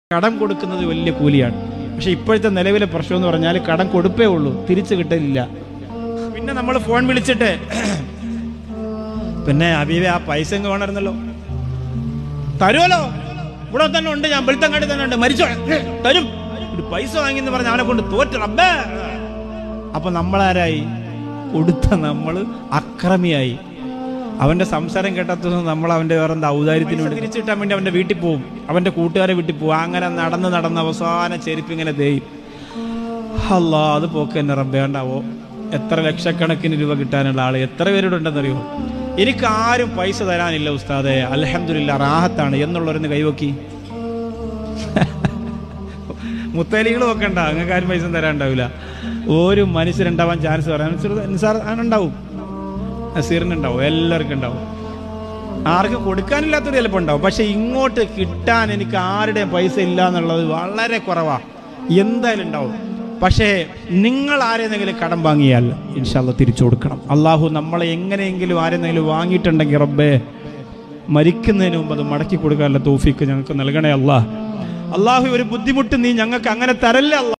കടം കൊടുക്കുന്നത് വലിയ കൂലിയാണ് പക്ഷെ ഇപ്പോഴത്തെ നിലവിലെ പ്രശ്നം എന്ന് പറഞ്ഞാൽ കടം കൊടുപ്പേ ഉള്ളൂ തിരിച്ചു കിട്ടലില്ല പിന്നെ നമ്മൾ ഫോൺ വിളിച്ചിട്ട് പിന്നെ അബീബെ ആ പൈസ എങ്ങ് വേണമായിരുന്നല്ലോ തരുമല്ലോ ഇവിടെ തന്നെ ഉണ്ട് ഞാൻ വെളുത്തങ്ങാടി തന്നെ ഉണ്ട് മരിച്ചോ തരും ഒരു പൈസ വാങ്ങിയെന്ന് പറഞ്ഞ് അവനെ കൊണ്ട് തോറ്റ് റബ്ബേ അപ്പൊ നമ്മളാരായി കൊടുത്ത നമ്മൾ അക്രമിയായി അവന്റെ സംസാരം കേട്ടാത്ത നമ്മൾ അവന്റെ വേറെ എന്താ ഔദാര്യത്തിന് വേണ്ടി തിരിച്ചു കിട്ടാൻ വേണ്ടി അവന്റെ വീട്ടിൽ പോകും അവന്റെ കൂട്ടുകാരെ വീട്ടിൽ പോകും അങ്ങനെ നടന്ന് നടന്ന് അവസാന ചെരുപ്പ് ഇങ്ങനെ തേയും അല്ലാ അത് പോക്ക് തന്നെ റബ്ബേണ്ടാവോ എത്ര ലക്ഷക്കണക്കിന് രൂപ കിട്ടാനുള്ള ആള് എത്ര പേരുടെ ഉണ്ടെന്നറിയോ എനിക്ക് ആരും പൈസ തരാനില്ല ഉസ്താദെ അലഹമില്ല റാഹത്താണ് എന്നുള്ളവരൊന്ന് കൈവക്കി മുത്തലികൾ വെക്കണ്ട അങ്ങക്ക് ആരും പൈസ തരാനുണ്ടാവില്ല ഒരു മനുഷ്യരുണ്ടാവാൻ ചാൻസ് പറയാൻ നിസാർ ഉണ്ടാവും നസീറിനുണ്ടാവും എല്ലാവർക്കും ഉണ്ടാവും ആർക്കും കൊടുക്കാനില്ലാത്തൊരു ചിലപ്പോൾ ഉണ്ടാവും പക്ഷെ ഇങ്ങോട്ട് കിട്ടാൻ എനിക്ക് ആരുടെയും പൈസ ഇല്ല എന്നുള്ളത് വളരെ കുറവാ എന്തായാലും ഉണ്ടാവും പക്ഷേ നിങ്ങൾ ആരെന്നെങ്കിലും കടം വാങ്ങിയാൽ ഇൻഷാല്ല തിരിച്ചു കൊടുക്കണം അള്ളാഹു നമ്മളെ എങ്ങനെയെങ്കിലും ആരെന്നെങ്കിലും വാങ്ങിയിട്ടുണ്ടെങ്കിൽ റബ്ബേ മരിക്കുന്നതിന് മുമ്പ് അത് മടക്കി കൊടുക്കാനുള്ള തോഫിക്ക് ഞങ്ങൾക്ക് നൽകണേ അല്ലാ അള്ളാഹു ഒരു ബുദ്ധിമുട്ട് നീ ഞങ്ങൾക്ക് അങ്ങനെ തരല്ലേ അല്ലാ